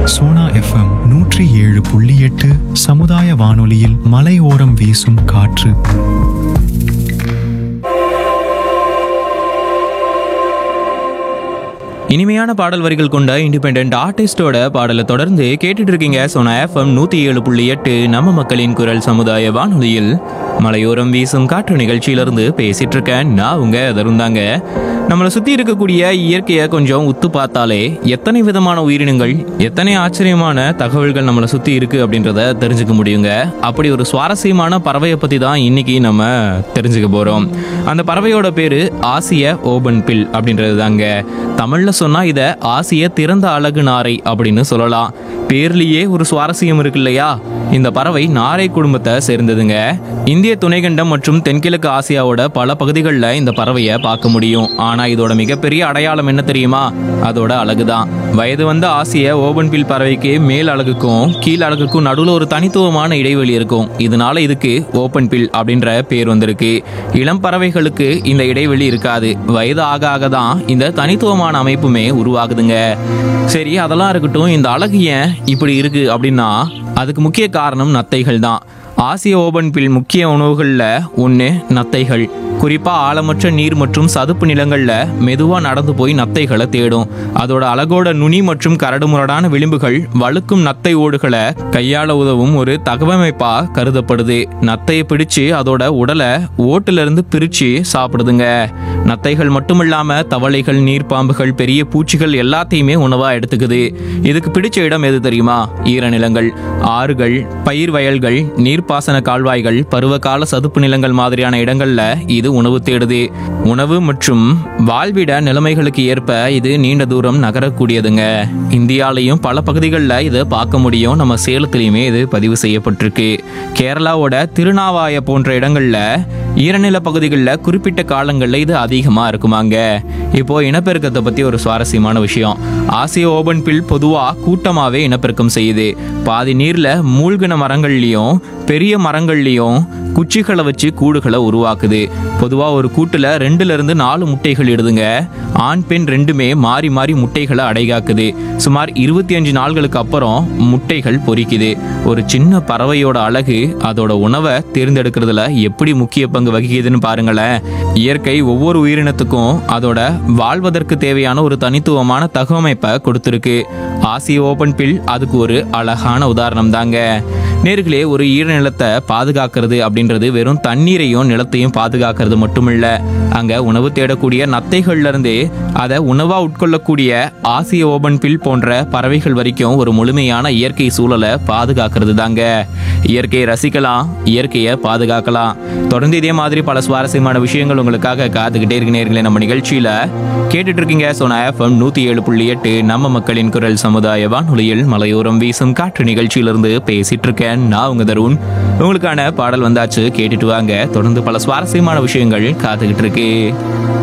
Sona FM நூற்றி ஏழு புள்ளி எட்டு சமுதாய வானொலியில் மலையோரம் வீசும் காற்று இனிமையான பாடல் வரிகள் கொண்ட இண்டிபெண்ட் ஆர்டிஸ்டோட பாடலை தொடர்ந்து கேட்டுட்டு இருக்கீங்க சோனா எஃப்எம் நூத்தி ஏழு புள்ளி எட்டு நம்ம மக்களின் குரல் சமுதாய வானொலியில் மலையோரம் வீசும் காற்று நிகழ்ச்சியிலிருந்து பேசிட்டு இருக்கேன் நான் உங்க தருந்தாங்க நம்மளை சுத்தி இருக்கக்கூடிய இயற்கையை கொஞ்சம் உத்து பார்த்தாலே எத்தனை விதமான உயிரினங்கள் எத்தனை ஆச்சரியமான தகவல்கள் நம்மளை சுத்தி இருக்கு அப்படின்றத தெரிஞ்சுக்க முடியுங்க அப்படி ஒரு சுவாரஸ்யமான பறவையை பத்தி தான் இன்னைக்கு நம்ம தெரிஞ்சுக்க போறோம் அந்த பறவையோட பேரு ஆசிய ஓபன் பில் அப்படின்றது தாங்க தமிழ்ல சொன்னா இத ஆசிய திறந்த அழகு நாரை அப்படின்னு சொல்லலாம் பேர்லயே ஒரு சுவாரஸ்யம் இருக்கு இல்லையா இந்த பறவை நாரை குடும்பத்தை சேர்ந்ததுங்க இந்திய துணைக்கண்டம் மற்றும் தென்கிழக்கு ஆசியாவோட பல பகுதிகளில் இந்த பறவையை பார்க்க முடியும் ஆனா இதோட மிகப்பெரிய அடையாளம் என்ன தெரியுமா அதோட அழகுதான் வயது வந்த ஆசிய ஓபன் பில் பறவைக்கு மேல் அழகுக்கும் கீழ் அழகுக்கும் நடுவில் ஒரு தனித்துவமான இடைவெளி இருக்கும் இதனால இதுக்கு ஓபன் பில் அப்படின்ற பேர் வந்திருக்கு இளம் பறவைகளுக்கு இந்த இடைவெளி இருக்காது வயது ஆக ஆக தான் இந்த தனித்துவமான அமைப்புமே உருவாகுதுங்க சரி அதெல்லாம் இருக்கட்டும் இந்த அழகு ஏன் இப்படி இருக்கு அப்படின்னா அதுக்கு முக்கிய காரணம் நத்தைகள் தான் ஆசிய ஓபன் பில் முக்கிய உணவுகளில் ஒன்று நத்தைகள் குறிப்பாக ஆழமற்ற நீர் மற்றும் சதுப்பு நிலங்களில் மெதுவாக நடந்து போய் நத்தைகளை தேடும் அதோட அழகோட நுனி மற்றும் கரடுமுரடான விளிம்புகள் வழுக்கும் நத்தை ஓடுகளை கையாள உதவும் ஒரு தகவமைப்பாக கருதப்படுது நத்தையை பிடிச்சு அதோட உடலை ஓட்டிலிருந்து பிரித்து சாப்பிடுதுங்க நத்தைகள் மட்டும் இல்லாம தவளைகள் நீர்ப்பாம்புகள் பெரிய பூச்சிகள் எல்லாத்தையுமே உணவா எடுத்துக்குது இதுக்கு பிடிச்ச இடம் எது தெரியுமா ஈரநிலங்கள் ஆறுகள் பயிர் வயல்கள் நீர்ப்பாசன கால்வாய்கள் பருவகால சதுப்பு நிலங்கள் மாதிரியான இடங்கள்ல இது உணவு தேடுது உணவு மற்றும் வாழ்விட நிலைமைகளுக்கு ஏற்ப இது நீண்ட தூரம் நகரக்கூடியதுங்க இந்தியாலையும் பல பகுதிகளில் இதை பார்க்க முடியும் நம்ம சேலத்திலையுமே இது பதிவு செய்யப்பட்டிருக்கு கேரளாவோட திருநாவாய போன்ற இடங்கள்ல ஈரநில பகுதிகளில் குறிப்பிட்ட காலங்களில் இது அதிகமாக இருக்குமாங்க இப்போ இனப்பெருக்கத்தை பற்றி ஒரு சுவாரஸ்யமான விஷயம் ஆசிய ஓபன் பில் பொதுவாக கூட்டமாகவே இனப்பெருக்கம் செய்யுது பாதி நீரில் மூழ்கின மரங்கள்லையும் பெரிய மரங்கள்லையும் குச்சிகளை வச்சு கூடுகளை உருவாக்குது பொதுவாக ஒரு கூட்டில் ரெண்டுல இருந்து நாலு முட்டைகள் இடுதுங்க ஆண் பெண் ரெண்டுமே மாறி மாறி முட்டைகளை அடைகாக்குது சுமார் இருபத்தி அஞ்சு நாள்களுக்கு அப்புறம் முட்டைகள் பொரிக்குது ஒரு சின்ன பறவையோட அழகு அதோட உணவை தேர்ந்தெடுக்கிறதுல எப்படி முக்கிய பங்கு வகிக்குதுன்னு பாருங்களேன் இயற்கை ஒவ்வொரு உயிரினத்துக்கும் அதோட வாழ்வதற்கு தேவையான ஒரு தனித்துவமான தகவமைப்பை கொடுத்துருக்கு ஆசிய ஓபன் பில் அதுக்கு ஒரு அழகான உதாரணம் தாங்க நேர்களே ஒரு ஈரநிலத்தை பாதுகாக்கிறது அப்படின்றது வெறும் தண்ணீரையும் நிலத்தையும் பாதுகாக்கிறது மட்டுமில்ல அங்க உணவு தேடக்கூடிய நத்தைகள்ல இருந்தே அதை உணவா உட்கொள்ளக்கூடிய ஆசிய ஓபன் பில் போன்ற பறவைகள் வரைக்கும் ஒரு முழுமையான இயற்கை சூழலை பாதுகாக்கிறது தாங்க இயற்கையை ரசிக்கலாம் இயற்கையை பாதுகாக்கலாம் தொடர்ந்து இதே மாதிரி பல சுவாரஸ்யமான விஷயங்கள் உங்களுக்காக காத்துக்கிட்டே இருக்கு நேர்களே நம்ம நிகழ்ச்சியில கேட்டுட்டு இருக்கீங்க சோனா எஃப்எம் நூத்தி ஏழு புள்ளி எட்டு நம்ம மக்களின் குரல் சமுதாய வானொலியில் மலையோரம் வீசும் காற்று நிகழ்ச்சியிலிருந்து பேசிட்டு இருக்கேன் நான் உங்க தருண் உங்களுக்கான பாடல் வந்தாச்சு கேட்டுட்டு வாங்க தொடர்ந்து பல சுவாரஸ்யமான விஷயங்கள் காத்துக்கிட்டு இருக்கு